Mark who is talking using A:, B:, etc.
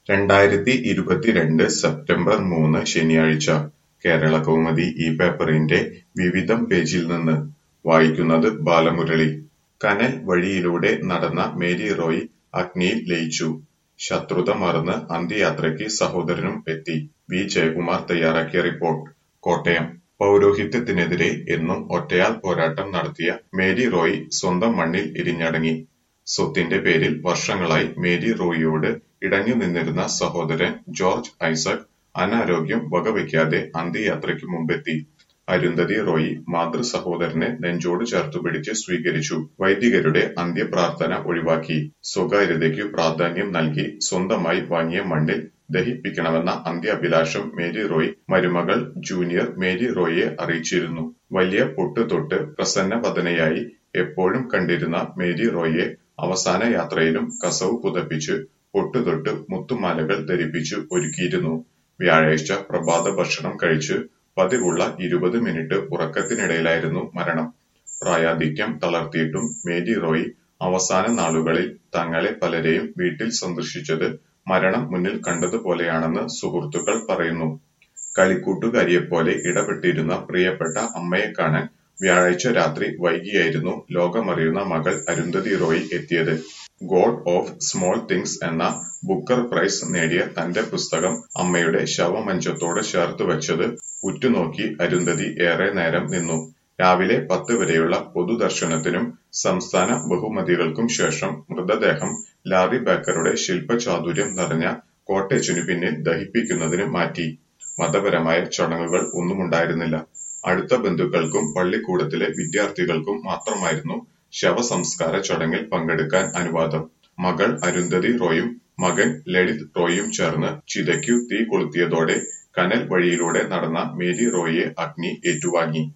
A: രണ്ടായിരത്തി ഇരുപത്തിരണ്ട് സെപ്റ്റംബർ മൂന്ന് ശനിയാഴ്ച കേരളകൗമുദി ഈ പേപ്പറിന്റെ വിവിധം പേജിൽ നിന്ന് വായിക്കുന്നത് ബാലമുരളി. കനൽ വഴിയിലൂടെ നടന്ന മേരി റോയ് അഗ്നിയിൽ ലയിച്ചു. ശത്രുത മറന്ന് അന്ത്യയാത്രയ്ക്ക് സഹോദരനും എത്തി. വി ജയകുമാർ തയ്യാറാക്കിയ റിപ്പോർട്ട്. കോട്ടയം പൗരോഹിത്യത്തിനെതിരെ എന്നും ഒറ്റയാൾ പോരാട്ടം നടത്തിയ മേരി റോയ് സ്വന്തം മണ്ണിൽ ഇരിഞ്ഞടങ്ങി. സ്വത്തിന്റെ പേരിൽ വർഷങ്ങളായി മേരി റോയിയോട് ഇടഞ്ഞുനിന്നിരുന്ന സഹോദരൻ ജോർജ് ഐസക് അനാരോഗ്യം വകവെക്കാതെ അന്ത്യയാത്രയ്ക്ക് മുമ്പെത്തി. അരുന്ധതി റോയി മാതൃസഹോദരനെ നെഞ്ചോട് ചേർത്തുപിടിച്ച് സ്വീകരിച്ചു. വൈദികരുടെ അന്ത്യപ്രാർത്ഥന ഒഴിവാക്കി. സ്വകാര്യതയ്ക്കു പ്രാധാന്യം നൽകി സ്വന്തമായി വാങ്ങിയ മണ്ണിൽ ദഹിപ്പിക്കണമെന്ന അന്ത്യാഭിലാഷം മേരി റോയ് മരുമകൾ ജൂനിയർ മേരി റോയിയെ അറിയിച്ചിരുന്നു. വലിയ പൊട്ട് തൊട്ട് പ്രസന്നവദനയായി എപ്പോഴും കണ്ടിരുന്ന മേരി റോയിയെ അവസാന യാത്രയിലും കസവു പുതപ്പിച്ച് പൊട്ടുതൊട്ട് മുത്തുമാലകൾ ധരിപ്പിച്ച് ഒരുക്കിയിരുന്നു. വ്യാഴാഴ്ച പ്രഭാതഭക്ഷണം കഴിച്ച് പതിവുള്ള ഇരുപത് മിനിറ്റ് ഉറക്കത്തിനിടയിലായിരുന്നു മരണം. പ്രായാധിക്യം തളർത്തിയിട്ടും മേരി റോയി അവസാന നാളുകളിൽ തങ്ങളെ പലരെയും വീട്ടിൽ സന്ദർശിച്ചത് മരണം മുന്നിൽ കണ്ടതുപോലെയാണെന്ന് സുഹൃത്തുക്കൾ പറയുന്നു. കളിക്കൂട്ടുകാരിയെപ്പോലെ ഇടപെട്ടിരുന്ന പ്രിയപ്പെട്ട അമ്മയെ കാണാൻ വ്യാഴാഴ്ച രാത്രി വൈകിയായിരുന്നു ലോകമറിയുന്ന മകൾ അരുന്ധതി റോയ് എത്തിയത്. ഗോഡ് ഓഫ് സ്മോൾ തിങ്സ് എന്ന ബുക്കർ പ്രൈസ് നേടിയ തന്റെ പുസ്തകം അമ്മയുടെ ശവമഞ്ചത്തോട് ചേർത്തുവച്ചത് ഉറ്റുനോക്കി അരുന്ധതി ഏറെ നേരം നിന്നു. രാവിലെ പത്ത് വരെയുള്ള പൊതുദർശനത്തിനും സംസ്ഥാന ബഹുമതികൾക്കും ശേഷം മൃതദേഹം ലാറി ബേക്കറുടെ ശില്പചാതുര്യം നിറഞ്ഞ കോട്ടേജിനു പിന്നിൽ ദഹിപ്പിക്കുന്നതിന് മാറ്റി. മതപരമായ ചടങ്ങുകൾ ഒന്നുമുണ്ടായിരുന്നില്ല. അടുത്ത ബന്ധുക്കൾക്കും പള്ളിക്കൂടത്തിലെ വിദ്യാർത്ഥികൾക്കും മാത്രമായിരുന്നു ശവസംസ്കാര ചടങ്ങിൽ പങ്കെടുക്കാൻ അനുവാദം. മകൾ അരുന്ധതി റോയും മകൻ ലളിത് റോയിയും ചേർന്ന് ചിതയ്ക്കു തീ കൊളുത്തിയതോടെ കനൽ വഴിയിലൂടെ നടന്ന മേരി റോയിയെ അഗ്നി ഏറ്റുവാങ്ങി.